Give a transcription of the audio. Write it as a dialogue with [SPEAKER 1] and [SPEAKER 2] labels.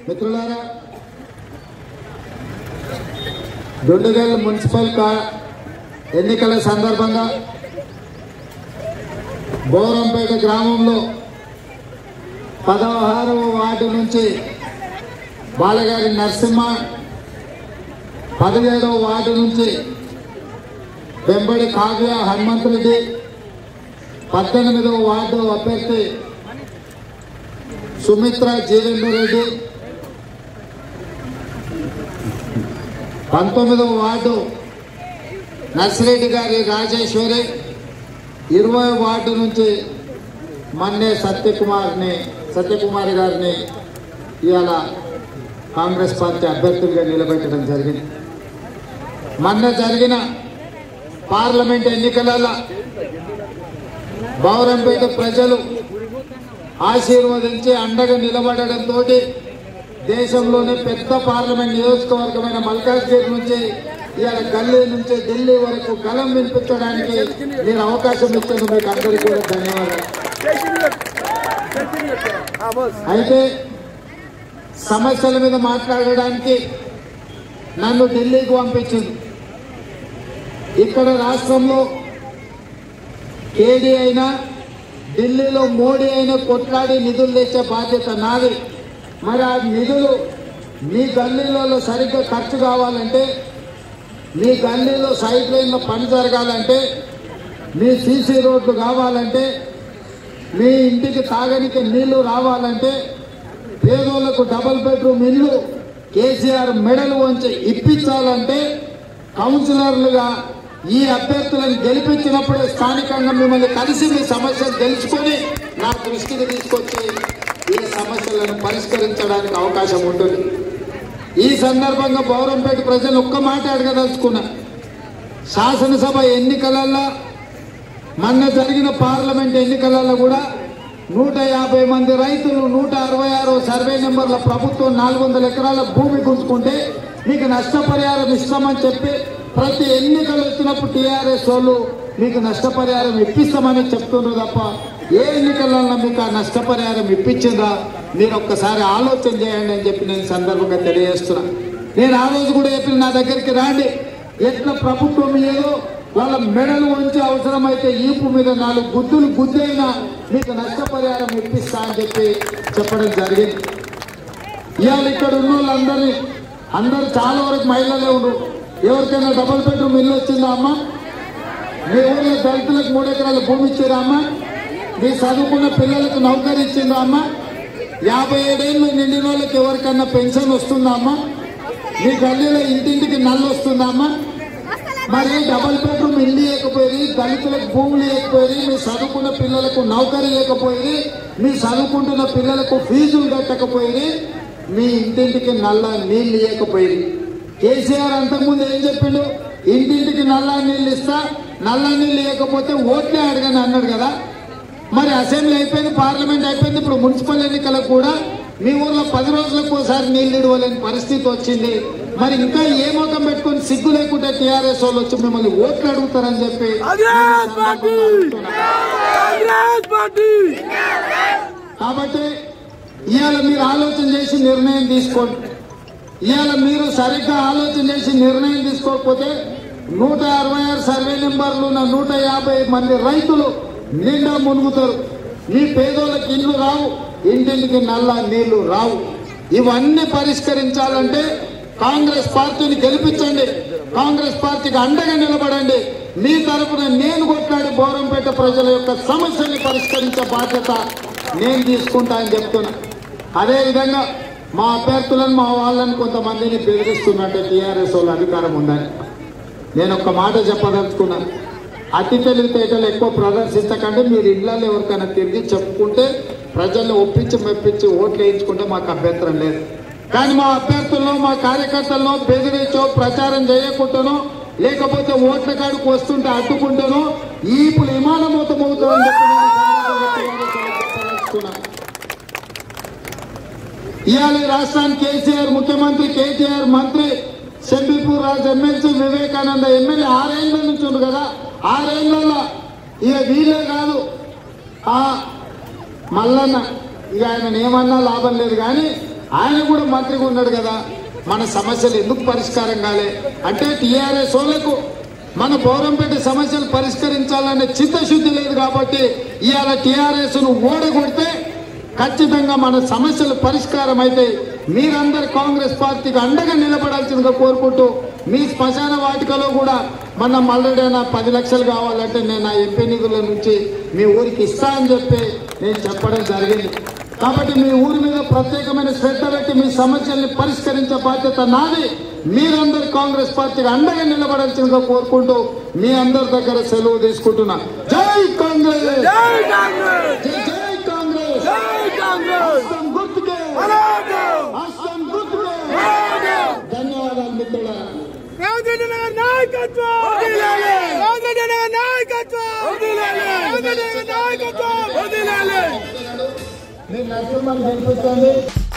[SPEAKER 1] మిత్రులారా దుండుగల్ మున్సిపల్ కా ఎన్నికల సందర్భంగా బోరంపేట గ్రామంలో పదహారవ వార్డు నుంచి బాలగారి నరసింహ పదిహేడవ వార్డు నుంచి వెంబడి కావ్య హనుమంతుడిది పద్దెనిమిదవ వార్డు అభ్యర్థి సుమిత్ర జీవేందర్ రెడ్డి పంతొమ్మిదవ వార్డు నర్సిరెడ్డి గారి రాజేశ్వరి ఇరవై వార్డు నుంచి మన్నే సత్యకుమార్ని సత్యకుమారి గారిని ఇవాళ కాంగ్రెస్ పార్టీ అభ్యర్థులుగా నిలబెట్టడం జరిగింది మొన్న జరిగిన పార్లమెంట్ ఎన్నికలలో బౌరంపేట ప్రజలు ఆశీర్వదించి అండగా నిలబడడంతో దేశంలోనే పెద్ద పార్లమెంట్ నియోజకవర్గమైన మల్కాజ్గిరి నుంచి ఇవాళ గల్లీ నుంచి ఢిల్లీ వరకు గలం వినిపించడానికి నేను అవకాశం ఇచ్చాను మీకు అందరికీ కూడా ధన్యవాదాలు అయితే సమస్యల మీద మాట్లాడడానికి నన్ను ఢిల్లీకి పంపించింది ఇక్కడ రాష్ట్రంలో కేడీ అయినా ఢిల్లీలో మోడీ అయినా కొట్లాడి నిధులు తెచ్చే బాధ్యత నాది మరి ఆ నిధులు మీ గల్లీలలో సరిగ్గా ఖర్చు కావాలంటే మీ గల్లీలో సైడ్ లైన్లో పని జరగాలంటే మీ సీసీ రోడ్లు కావాలంటే మీ ఇంటికి తాగనికి నీళ్లు రావాలంటే పేదోళ్లకు డబుల్ బెడ్రూమ్ ఇల్లు కేసీఆర్ మెడలు వంచి ఇప్పించాలంటే కౌన్సిలర్లుగా ఈ అభ్యర్థులను గెలిపించినప్పుడే స్థానికంగా మిమ్మల్ని కలిసి మీ సమస్యలు తెలుసుకొని నా దృష్టికి తీసుకొచ్చి ఈ సమస్యలను పరిష్కరించడానికి అవకాశం ఉంటుంది ఈ సందర్భంగా బౌరంపేట ప్రజలు ఒక్క మాట అడగదలుచుకున్నా శాసనసభ ఎన్నికలలో మొన్న జరిగిన పార్లమెంట్ ఎన్నికలలో కూడా నూట యాభై మంది రైతులు నూట అరవై ఆరు సర్వే నెంబర్ల ప్రభుత్వం నాలుగు వందల ఎకరాల భూమి గుంజుకుంటే మీకు నష్టపరిహారం ఇస్తామని చెప్పి ప్రతి ఎన్నికలు వచ్చినప్పుడు టీఆర్ఎస్ వాళ్ళు మీకు నష్టపరిహారం ఇప్పిస్తామని చెప్తున్నారు తప్ప ఏ ఎన్నికలలో మీకు ఆ నష్టపరిహారం ఇప్పించిందా మీరు ఒక్కసారి ఆలోచన చేయండి అని చెప్పి నేను ఈ సందర్భంగా తెలియజేస్తున్నా నేను ఆ రోజు కూడా చెప్పిన నా దగ్గరికి రాండి ఎట్లా ప్రభుత్వం ఏదో వాళ్ళ మెడలు వంచి అవసరమైతే ఈపు మీద నాలుగు గుద్దులు గుద్దైనా మీకు నష్టపరిహారం ఇప్పిస్తా అని చెప్పి చెప్పడం జరిగింది ఇవాళ ఇక్కడ ఉన్న వాళ్ళందరినీ అందరూ చాలా వరకు మహిళలే ఉండరు ఎవరికైనా డబుల్ బెడ్రూమ్ ఇల్లు వచ్చిందా అమ్మా మీ ఊళ్ళో దళితులకు మూడు ఎకరాల భూమి ఇచ్చారా అమ్మా మీ చదువుకున్న పిల్లలకు నౌకరీ ఇచ్చిందా అమ్మా యాభై ఏడేళ్ళు నిండిన వాళ్ళకి ఎవరికన్నా పెన్షన్ వస్తుందా అమ్మా మీ గల్లీలో ఇంటింటికి నల్లు వస్తుందా అమ్మా మరి డబల్ బెడ్రూమ్ ఇల్లు ఇవ్వకపోయి దళితులకు భూములు ఇవ్వకపోయి మీ చదువుకున్న పిల్లలకు నౌకరీ ఇవ్వకపోయి మీ చదువుకుంటున్న పిల్లలకు ఫీజులు కట్టకపోయి మీ ఇంటింటికి నల్ల నీళ్లు ఇవ్వకపోయి కేసీఆర్ అంతకుముందు ఏం చెప్పిండు ఇంటింటికి నల్ల నీళ్ళు ఇస్తా నల్ల నీళ్ళు ఇవ్వకపోతే ఓట్లే అడగని అన్నాడు కదా మరి అసెంబ్లీ అయిపోయింది పార్లమెంట్ అయిపోయింది ఇప్పుడు మున్సిపల్ ఎన్నికలకు కూడా మీ ఊర్లో పది రోజులకు ఒకసారి నీళ్ళు ఇడవలేని పరిస్థితి వచ్చింది మరి ఇంకా ఏ ముఖం పెట్టుకొని సిగ్గు లేకుంటే టీఆర్ఎస్ వాళ్ళు వచ్చి మిమ్మల్ని ఓట్లు అడుగుతారని చెప్పి
[SPEAKER 2] కాంగ్రెస్ పార్టీ కాంగ్రెస్ పార్టీ
[SPEAKER 1] కాబట్టి ఇవాళ మీరు ఆలోచన చేసి నిర్ణయం తీసుకోండి ఇవాళ మీరు సరిగ్గా ఆలోచన చేసి నిర్ణయం తీసుకోకపోతే నూట అరవై ఆరు సర్వే నెంబర్లు ఉన్న నూట యాభై మంది రైతులు నిండా మునుగుతారు మీ పేదోళ్ళకి ఇల్లు రావు ఇంటింటికి నల్ల నీళ్లు రావు ఇవన్నీ పరిష్కరించాలంటే కాంగ్రెస్ పార్టీని గెలిపించండి కాంగ్రెస్ పార్టీకి అండగా నిలబడండి మీ తరపున నేను కొట్లాడి బోరంపేట ప్రజల యొక్క సమస్యల్ని పరిష్కరించే బాధ్యత నేను తీసుకుంటా అని చెప్తున్నా అదేవిధంగా మా అభ్యర్థులను మా వాళ్ళని కొంతమందిని బెదిరిస్తున్నట్టు టీఆర్ఎస్ వాళ్ళు అధికారం ఉందని నేను ఒక మాట చెప్పదలుచుకున్నాను అతి తెలివితేటలు ఎక్కువ ప్రదర్శించకండి మీరు ఇళ్ళల్లో ఎవరికైనా తిరిగి చెప్పుకుంటే ప్రజల్ని ఒప్పించి మెప్పించి ఓట్లు వేయించుకుంటే మాకు అభ్యంతరం లేదు కానీ మా అభ్యర్థులను మా కార్యకర్తలను బెదిరించో ప్రచారం చేయకుండానో లేకపోతే ఓట్ల కాడికి వస్తుంటే అడ్డుకుంటానో ఇప్పుడు విమానమూతం అవుతుందని చెప్పి నేను ఈ సందర్భంగా చెప్పదలుచుకున్నాను. ఇవాళ ఈ రాష్ట్రానికి కేసీఆర్ ముఖ్యమంత్రి కేటీఆర్ మంత్రి షంబీపూర్ రాజు ఎమ్మెల్సీ వివేకానంద ఎమ్మెల్యే ఆరేళ్ల నుంచి ఉంది కదా ఆరేళ్లలో ఇక వీళ్ళే కాదు ఆ మల్లన్న ఇక ఆయన ఏమన్నా లాభం లేదు కానీ ఆయన కూడా మంత్రిగా ఉన్నాడు కదా మన సమస్యలు ఎందుకు పరిష్కారం కాలే అంటే టీఆర్ఎస్ వాళ్ళకు మన పౌరంపేట సమస్యలు పరిష్కరించాలనే చిత్తశుద్ధి లేదు కాబట్టి ఇవాళ టీఆర్ఎస్ ను ఓడగొడితే ఖచ్చితంగా మన సమస్యలు పరిష్కారం అయితే మీరందరు కాంగ్రెస్ పార్టీకి అండగా నిలబడాల్సిందిగా కోరుకుంటూ మీ శ్మశాన వాటికలో కూడా మన మల్లడైనా పది లక్షలు కావాలంటే నేను నా ఎంపీ నిధుల నుంచి మీ ఊరికి ఇస్తా అని చెప్పి నేను చెప్పడం జరిగింది కాబట్టి మీ ఊరి మీద ప్రత్యేకమైన శ్రద్ధ పెట్టి మీ సమస్యల్ని పరిష్కరించే బాధ్యత నాది మీరందరు కాంగ్రెస్ పార్టీకి అండగా నిలబడాల్సిందిగా కోరుకుంటూ మీ అందరి దగ్గర సెలవు తీసుకుంటున్నా జై కాంగ్రెస్
[SPEAKER 2] జై కాంగ్రెస్
[SPEAKER 1] జై జై కాంగ్రెస్
[SPEAKER 2] జై కాంగ్రెస్
[SPEAKER 1] హస్తం గుర్తుకే
[SPEAKER 2] అలాగే
[SPEAKER 1] హస్తం గుర్తుకే
[SPEAKER 2] అలాగే
[SPEAKER 1] ధన్యవాదాలు మిత్రులారా
[SPEAKER 2] రేవంత్ రెడ్డి గారి నాయకత్వం వదిలాలి రేవంత్ రెడ్డి గారి నాయకత్వం వదిలాలి రేవంత్ రెడ్డి గారి నాయకత్వం వదిలాలి
[SPEAKER 1] మీరు నరసింహని గెలిపించండి